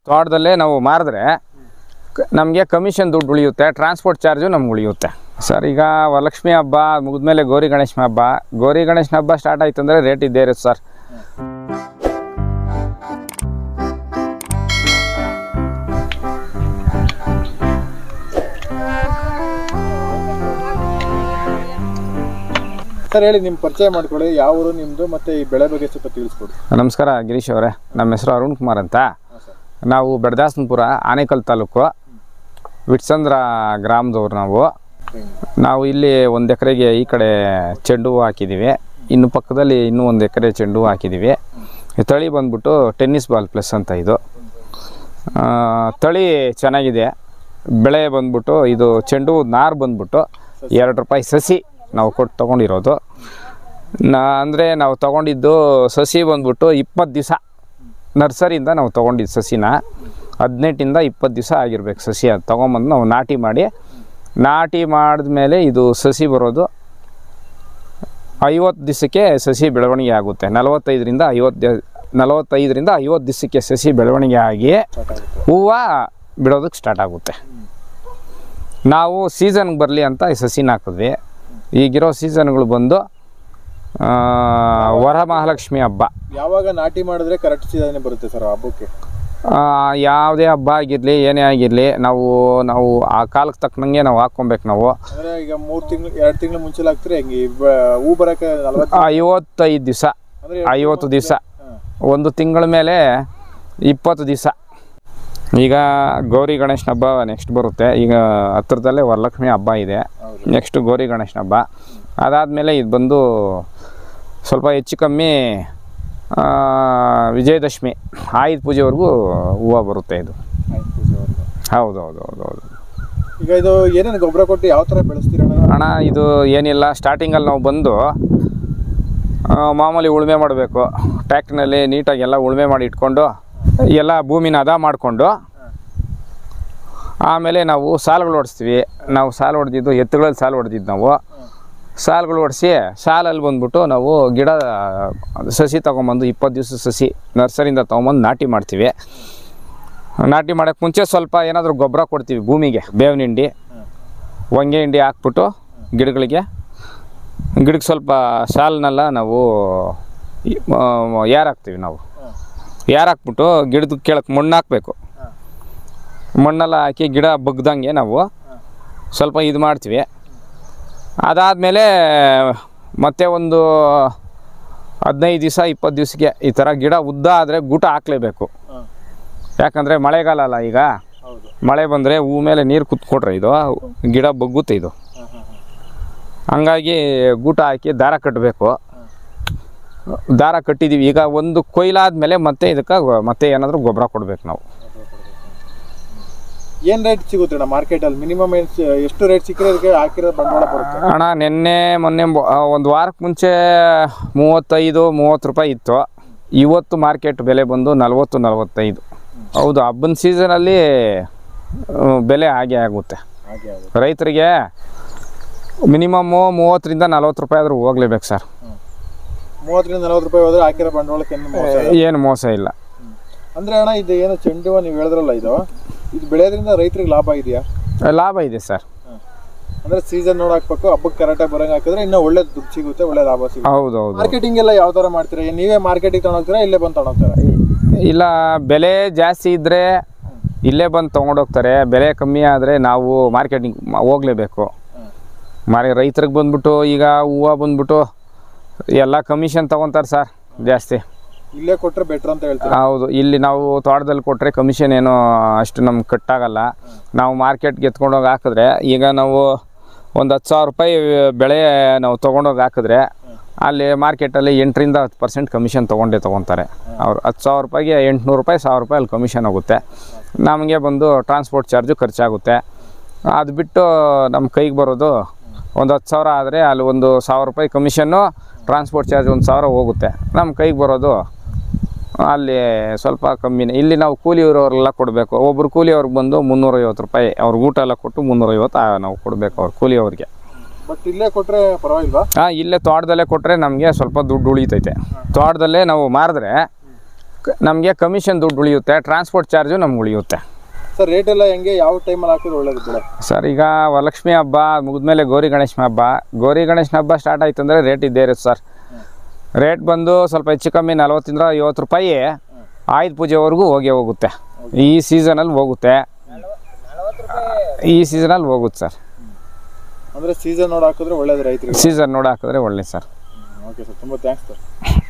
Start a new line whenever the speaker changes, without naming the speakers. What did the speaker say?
ತೋಟದಲ್ಲೇ ನಾವು ಮಾರಿದ್ರೆ ನಮಗೆ ಕಮಿಷನ್ ದುಡ್ಡು ಉಳಿಯುತ್ತೆ ಟ್ರಾನ್ಸ್ಪೋರ್ಟ್ ಚಾರ್ಜು ನಮ್ಗೆ ಉಳಿಯುತ್ತೆ ಸರ್ ಈಗ ವರಲಕ್ಷ್ಮಿ ಹಬ್ಬ ಮುಗಿದ್ಮೇಲೆ ಗೌರಿ ಗಣೇಶ ಹಬ್ಬ ಗೌರಿ ಗಣೇಶನ ಹಬ್ಬ ಸ್ಟಾರ್ಟ್ ಆಯ್ತು ಅಂದರೆ ರೇಟ್ ಇದ್ದೇ ಇರುತ್ತೆ ಸರ್
ಸರ್ ಹೇಳಿ ನಿಮ್ಮ ಪರಿಚಯ ಮಾಡ್ಕೊಳ್ಳಿ ಯಾವ ಊರು ನಿಮ್ಮದು ಮತ್ತೆ ಈ ಬೆಳೆ ಬಗ್ಗೆ ಸ್ವಲ್ಪ ತಿಳಿಸ್ಕೊಡಿ
ನಮಸ್ಕಾರ ಗಿರೀಶ್ ಅವರೇ ನಮ್ಮ ಹೆಸರು ಅರುಣ್ ಕುಮಾರ್ ಅಂತ
ಹಾಂ ಸರ್
ನಾವು ಬೆಡದಾಸನಪುರ ಆನೇಕಲ್ ತಾಲೂಕು ವಿಟ್ಸಂದ್ರ ಗ್ರಾಮದವ್ರು ನಾವು ನಾವು ಇಲ್ಲಿ ಒಂದು ಎಕರೆಗೆ ಈ ಕಡೆ ಚೆಂಡು ಹೂವು ಹಾಕಿದ್ದೀವಿ ಇನ್ನು ಪಕ್ಕದಲ್ಲಿ ಇನ್ನೂ ಒಂದು ಎಕರೆ ಚೆಂಡು ಹೂವು ಹಾಕಿದ್ದೀವಿ ಈ ತಳಿ ಬಂದ್ಬಿಟ್ಟು ಟೆನ್ನಿಸ್ ಬಾಲ್ ಪ್ಲಸ್ ಅಂತ ಇದು ಆ, ತಳಿ ಚೆನ್ನಾಗಿದೆ ಬೆಳೆ ಬಂದ್ಬಿಟ್ಟು ಇದು ಚೆಂಡು ಹೂವು ನಾರು ಬಂದ್ಬಿಟ್ಟು ಎರಡು ರೂಪಾಯಿ ಸಸಿ ನಾವು ಕೊಟ್ಟು ತೊಗೊಂಡಿರೋದು ನಾ ಅಂದರೆ ನಾವು ತೊಗೊಂಡಿದ್ದು ಸಸಿ ಬಂದ್ಬಿಟ್ಟು ಇಪ್ಪತ್ತು ದಿವಸ ನರ್ಸರಿಯಿಂದ ನಾವು ತೊಗೊಂಡಿದ್ದು ಸಸಿನ ಹದಿನೆಂಟಿಂದ ಇಪ್ಪತ್ತು ದಿವಸ ಆಗಿರ್ಬೇಕು ಸಸಿ ಅದು ತೊಗೊಂಬಂದು ನಾವು ನಾಟಿ ಮಾಡಿ ನಾಟಿ ಮಾಡಿದ್ಮೇಲೆ ಇದು ಸಸಿ ಬರೋದು ಐವತ್ತು ದಿವಸಕ್ಕೆ ಸಸಿ ಬೆಳವಣಿಗೆ ಆಗುತ್ತೆ ನಲವತ್ತೈದರಿಂದ ಐವತ್ತು ನಲವತ್ತೈದರಿಂದ ಐವತ್ತು ದಿವಸಕ್ಕೆ ಸಸಿ ಬೆಳವಣಿಗೆ ಆಗಿ
ಸ್ಟಾರ್ಟ್ ಆಗುತ್ತೆ
ಹೂವು ಬಿಡೋದಕ್ಕೆ ಸ್ಟಾರ್ಟ್ ಆಗುತ್ತೆ ನಾವು ಸೀಸನ್ಗೆ ಬರಲಿ ಅಂತ ಈ ಸಸಿನ ಹಾಕಿದ್ವಿ ಈಗಿರೋ ಸೀಸನ್ಗಳು ಬಂದು ಆ, ವರಮಹಾಲಕ್ಷ್ಮಿ ಹಬ್ಬ
ಯಾವಾಗ ನಾಟಿ ಮಾಡಿದ್ರೆ ಕರೆಕ್ಟ್ ಸೀಸನ್ ಬರುತ್ತೆ ಸರ್ ಹಬ್ಬಕ್ಕೆ
ಆ, ಯಾವುದೇ ಹಬ್ಬ ಆಗಿರಲಿ ಏನೇ ಆಗಿರಲಿ ನಾವು ನಾವು ಆ ಕಾಲಕ್ಕೆ ತಕ್ಕನಂಗೆ ನಾವು ಹಾಕ್ಕೊಬೇಕು ನಾವು
ಅಂದ್ರೆ ಈಗ ಮೂರು ತಿಂಗಳು ಎರಡು ತಿಂಗಳು ಮುಂಚೆ ಹಾಕ್ತಾರೆ ಹೆಂಗೆ ಈ ಬ- ಹೂ ಬರಕ್ಕೆ ನಲ್ವತ್ತು
ಐವತ್ತೈದು ದಿವಸ
ಅಂದ್ರೆ
ಐವತ್ತು ದಿವಸ
ಹಾಂ
ಒಂದು ತಿಂಗಳ ಮೇಲೆ ಇಪ್ಪತ್ತು ದಿವಸ ಈಗ ಗೌರಿ ಗಣೇಶನ ಹಬ್ಬ ನೆಕ್ಸ್ಟ್ ಬರುತ್ತೆ ಈಗ ಹತ್ರದಲ್ಲೇ ವರಲಕ್ಷ್ಮಿ ಹಬ್ಬ ಇದೆ
ಹೌದು
ನೆಕ್ಸ್ಟ್ ಗೌರಿ ಗಣೇಶನ ಹಬ್ಬ ಅದಾದಮೇಲೆ ಇದು ಬಂದು ಸ್ವಲ್ಪ ಹೆಚ್ಚು ಕಮ್ಮಿ ಆ, ವಿಜಯದಶಮಿ ಆಯುಧ ಪೂಜೆವರೆಗೂ ಹೂವು ಬರುತ್ತೆ ಇದು
ಆಯ್ತು ಪೂಜೆವರೆಗೂ.
ಹೌದು ಹೌದು ಹೌದು ಹೌದು
ಈಗ ಇದು ಏನೇನು ಗೊಬ್ಬರ ಕೊಟ್ಟು ಯಾವ ಥರ ಬೆಳೆಸ್ತೀರಣ್ಣ
ಹಣ ಇದು ಏನಿಲ್ಲ ಸ್ಟಾರ್ಟಿಂಗಲ್ಲಿ ನಾವು ಬಂದು ಆ, ಮಾಮೂಲಿ ಉಳುಮೆ ಮಾಡಬೇಕು ಟ್ಯಾಕ್ಟ್ರಿನಲ್ಲಿ ನೀಟಾಗಿ ಎಲ್ಲ ಉಳುಮೆ ಮಾಡಿ ಇಟ್ಕೊಂಡು ಎಲ್ಲ ಭೂಮಿನ ಹದ ಮಾಡಿಕೊಂಡು ಆಮೇಲೆ ನಾವು ಸಾಲುಗಳು ಹೊಡಿಸ್ತೀವಿ ನಾವು ಸಾಲು ಹೊಡೆದಿದ್ದು ಎತ್ತುಗಳಲ್ಲಿ ಸಾಲು ಹೊಡೆದಿದ್ದು ನಾವು ಸಾಲುಗಳು ಹೊಡಿಸಿ ಸಾಲಲ್ಲಿ ಬಂದ್ಬಿಟ್ಟು ನಾವು ಗಿಡ ಅದು ಸಸಿ ತೊಗೊಂಬಂದು ಇಪ್ಪತ್ತು ದಿವಸ ಸಸಿ ನರ್ಸರಿಯಿಂದ ತೊಗೊಂಬಂದು ನಾಟಿ ಮಾಡ್ತೀವಿ ನಾಟಿ ಮಾಡೋಕ್ಕೆ ಮುಂಚೆ ಸ್ವಲ್ಪ ಏನಾದರೂ ಗೊಬ್ಬರ ಕೊಡ್ತೀವಿ ಭೂಮಿಗೆ ಬೇವಿನ ಹಿಂಡಿ ಹೊಂಗೆ ಹಿಂಡಿ ಹಾಕ್ಬಿಟ್ಟು ಗಿಡಗಳಿಗೆ ಗಿಡಕ್ಕೆ ಸ್ವಲ್ಪ ಸಾಲನ್ನೆಲ್ಲ ನಾವು ಈ- ಮ- ಯಾರು ಹಾಕ್ತೀವಿ ನಾವು ಯಾರು ಹಾಕ್ಬಿಟ್ಟು ಗಿಡದ ಕೆಳಕ್ಕೆ ಮಣ್ಣು ಹಾಕಬೇಕು ಮಣ್ಣೆಲ್ಲ ಹಾಕಿ ಗಿಡ ಬಗ್ದಂಗೆ ನಾವು ಸ್ವಲ್ಪ ಇದು ಮಾಡ್ತೀವಿ ಅದಾದಮೇಲೆ ಮತ್ತೆ ಒಂದು ಹದಿನೈದು ದಿವಸ ಇಪ್ಪತ್ತು ದಿವಸಕ್ಕೆ ಈ ಥರ ಗಿಡ ಉದ್ದ ಆದರೆ ಗೂಟ ಹಾಕ್ಲೇಬೇಕು
ಹಾಂ
ಯಾಕಂದರೆ ಮಳೆಗಾಲ ಅಲ್ಲ ಈಗ
ಹೌದು
ಮಳೆ ಬಂದರೆ ಹೂ ಮೇಲೆ ನೀರು ಕುತ್ಕೊಟ್ರೆ ಇದು ಗಿಡ ಬಗ್ಗುತ್ತೆ ಇದು
ಹಾಂ ಹಾಂ ಹಾಂ
ಹಂಗಾಗಿ ಗೂಟ ಹಾಕಿ ದಾರ ಕಟ್ಟಬೇಕು ದಾರ ಕಟ್ಟಿದ್ದೀವಿ ಈಗ ಒಂದು ಕೊಯ್ಲಾದ್ಮೇಲೆ ಮತ್ತೆ ಇದಕ್ಕೆ ಮತ್ತೆ ಏನಾದರೂ ಗೊಬ್ಬರ ಕೊಡಬೇಕು ನಾವು
ಏನು ರೇಟ್ ಸಿಗುತ್ತೆ ಅಣ್ಣ ಮಾರ್ಕೆಟಲ್ಲಿ ಮಿನಿಮಮ್ ಎಷ್ಟು ರೇಟ್ ಸಿಕ್ಕರೆ ಅದಕ್ಕೆ ಹಾಕಿರೋ ಬಂಡವಾಳ ಬರುತ್ತೆ
ಹಣ ನಿನ್ನೆ ಮೊನ್ನೆ ಒಂದು ವಾರಕ್ಕೆ ಮುಂಚೆ ಮೂವತ್ತೈದು ಮೂವತ್ತು ರೂಪಾಯಿ ಇತ್ತು ಇವತ್ತು ಮಾರ್ಕೆಟ್ ಬೆಲೆ ಬಂದು ನಲ್ವತ್ತು ನಲ್ವತ್ತೈದು ಹೌದು ಹಬ್ಬನ ಸೀಸನಲ್ಲಿ ಬೆಲೆ ಹಾಗೆ ಆಗುತ್ತೆ
ಹಾಗೆ ಆಗುತ್ತೆ
ರೈತರಿಗೆ ಮಿನಿಮಮ್ಮು ಮೂವತ್ತರಿಂದ ನಲ್ವತ್ತು ರೂಪಾಯಿ ಆದರೂ ಹೋಗ್ಲೇಬೇಕು ಸರ್
ಮೂವತ್ತರಿಂದ ನಲವತ್ತು ರೂಪಾಯಿ ಹೋದ್ರೆ ಹಾಕಿರೋ ಬಂಡವಾಳಕ್ಕೆ ಏನು ಮೋಸ ಇಲ್ಲ.
ಏನು ಮೋಸ ಇಲ್ಲ
ಅಂದ್ರೆ ಅಣ್ಣ ಇದು ಏನು ಚೆಂಡು ಹೂವು ನೀವು ಹೇಳಿದ್ರಲ್ಲ ಇದು ಇದು ಬೆಳೆಯೋದ್ರಿಂದ ರೈತರಿಗೆ ಲಾಭ ಇದೆಯಾ
ಲಾಭ ಇದೆ ಸರ್
ಅಂದ್ರೆ ಸೀಸನ್ ನೋಡಿ ಹಾಕ್ಬೇಕು ಹಬ್ಬಕ್ಕೆ ಕರೆಕ್ಟಾಗಿ ಬರಂಗ್ ಹಾಕಿದ್ರೆ ಇನ್ನೂ ಒಳ್ಳೆ ದುಡ್ಡು ಸಿಗುತ್ತೆ ಒಳ್ಳೆ ಲಾಭ ಸಿಗುತ್ತೆ
ಹೌದು ಹೌದು
ಮಾರ್ಕೆಟಿಂಗ್ ಎಲ್ಲ ಯಾವ ತರ ಮಾಡ್ತೀರಾ ಏನ್ ನೀವೇ ಮಾರ್ಕೆಟಿಗೆ ತಗೊಂಡೋಗ್ತೀರಾ ಇಲ್ಲೇ ಬಂದು ತಗೊಂಡೋಗ್ತಾರಾ
ಇಲ್ಲ ಬೆಲೆ ಜಾಸ್ತಿ ಇದ್ದರೆ ಇಲ್ಲೇ ಬಂದು ತೊಗೊಂಡೋಗ್ತಾರೆ ಬೆಲೆ ಕಮ್ಮಿ ಆದರೆ ನಾವು ಮಾರ್ಕೆಟಿಂಗ್ ಹೋಗಲೇಬೇಕು ಮಾರಿ ರೈತರಿಗೆ ಬಂದ್ಬಿಟ್ಟು ಈಗ ಹೂವು ಬಂದ್ಬಿಟ್ಟು ಎಲ್ಲ ಕಮಿಷನ್ ತೊಗೊತಾರೆ ಸರ್ ಜಾಸ್ತಿ
ಇಲ್ಲೇ ಕೊಟ್ರೆ ಬೆಟರ್ ಅಂತ ಹೇಳ್ತೀರಾ
ಹೌದು ಇಲ್ಲಿ ನಾವು ತೋಟದಲ್ಲಿ ಕೊಟ್ಟರೆ ಕಮಿಷನ್ ಏನೋ ಅಷ್ಟು ನಮ್ಗೆ ಕಟ್ಟಾಗಲ್ಲ ನಾವು ಮಾರ್ಕೆಟ್ಗೆ ಎತ್ಕೊಂಡೋಗಿ ಹಾಕಿದ್ರೆ ಈಗ ನಾವು ಒಂದು ಹತ್ತು ಸಾವಿರ ರೂಪಾಯಿ ಬೆಳೆ ನಾವು ತೊಗೊಂಡೋಗಿ ಹಾಕಿದ್ರೆ ಅಲ್ಲಿ ಮಾರ್ಕೆಟಲ್ಲಿ ಎಂಟರಿಂದ ಹತ್ತು ಪರ್ಸೆಂಟ್ ಕಮಿಷನ್ ತೊಗೊಂಡೇ ತೊಗೊತಾರೆ ಅವ್ರು ಹತ್ತು ಸಾವಿರ ರೂಪಾಯಿಗೆ ಎಂಟುನೂರು ರೂಪಾಯಿ ಸಾವಿರ ರೂಪಾಯಿ ಅಲ್ಲಿ ಕಮಿಷನ್ ಹೋಗುತ್ತೆ ನಮಗೆ ಬಂದು ಟ್ರಾನ್ಸ್ಪೋರ್ಟ್ ಚಾರ್ಜು ಖರ್ಚಾಗುತ್ತೆ ಅದು ಬಿಟ್ಟು ನಮ್ಮ ಕೈಗೆ ಬರೋದು ಒಂದು ಹತ್ತು ಸಾವಿರ ಆದರೆ ಅಲ್ಲಿ ಒಂದು ಸಾವಿರ ರೂಪಾಯಿ ಕಮಿಷನ್ನು ಟ್ರಾನ್ಸ್ಪೋರ್ಟ್ ಚಾರ್ಜ್ ಒಂದು ಸಾವಿರ ಹೋಗುತ್ತೆ ನಮ್ಮ ಕೈಗೆ ಬರೋದು ಅಲ್ಲಿ ಸ್ವಲ್ಪ ಕಮ್ಮಿನೇ ಇಲ್ಲಿ ನಾವು ಕೂಲಿಯವರೆಲ್ಲ ಕೊಡಬೇಕು ಒಬ್ಬರು ಕೂಲಿಯವ್ರಿಗೆ ಬಂದು ಮುನ್ನೂರೈವತ್ತು ರೂಪಾಯಿ ಅವ್ರ ಊಟ ಎಲ್ಲ ಕೊಟ್ಟು ಮುನ್ನೂರೈವತ್ತು ಆ ನಾವು ಕೊಡಬೇಕು ಅವ್ರ ಕೂಲಿಯವ್ರಿಗೆ
ಬಟ್ ಇಲ್ಲೇ ಕೊಟ್ರೆ ಪರವಾಗಿಲ್ವಾ
ಹಾಂ ಇಲ್ಲೇ ತೋಟದಲ್ಲೇ ಕೊಟ್ಟರೆ ನಮಗೆ ಸ್ವಲ್ಪ ದುಡ್ಡು ಉಳಿತೈತೆ ತೋಟದಲ್ಲೇ ನಾವು ಮಾರಿದ್ರೆ ನಮಗೆ ಕಮಿಷನ್ ದುಡ್ಡು ಉಳಿಯುತ್ತೆ ಟ್ರಾನ್ಸ್ಪೋರ್ಟ್ ಚಾರ್ಜು ನಮ್ಗೆ ಉಳಿಯುತ್ತೆ
ಸರ್ ರೇಟ್ ಎಲ್ಲ ಹೆಂಗೆ ಯಾವ ಟೈಮಲ್ಲಿ ಹಾಕಿದ್ರೆ ಒಳ್ಳೇದು ಬೆಳೆ
ಸರ್ ಈಗ ವರಲಕ್ಷ್ಮಿ ಹಬ್ಬ ಮುಗಿದ್ಮೇಲೆ ಗೌರಿ ಗಣೇಶ ಹಬ್ಬ ಗೌರಿ ಗಣೇಶನ ಹಬ್ಬ ಸ್ಟಾರ್ಟ್ ಆಯ್ತು ಅಂದರೆ ರೇಟ್ ಇದ್ದೇ ಇರುತ್ತೆ ಸರ್ ರೇಟ್ ಬಂದು ಸ್ವಲ್ಪ ಹೆಚ್ಚು ಕಮ್ಮಿ ನಲ್ವತ್ತರಿಂದ ಐವತ್ತು ರೂಪಾಯಿ ಆಯುಧ ಪೂಜೆವರೆಗೂ ಹೋಗೇ ಹೋಗುತ್ತೆ ಈ ಸೀಸನಲ್ಲಿ ಹೋಗುತ್ತೆ ಈ ಸೀಸನಲ್ಲಿ ಹೋಗುತ್ತೆ ಸರ್
ಅಂದರೆ ಸೀಸನ್ ನೋಡಿ ಹಾಕಿದ್ರೆ ಒಳ್ಳೇದು ರೈತರಿಗೆ
ಸೀಸನ್ ನೋಡಿ ಹಾಕಿದ್ರೆ ಒಳ್ಳೆ ಸರ್
ಓಕೆ ಸರ್ ತುಂಬ ಥ್ಯಾಂಕ್ಸ್ ಸರ್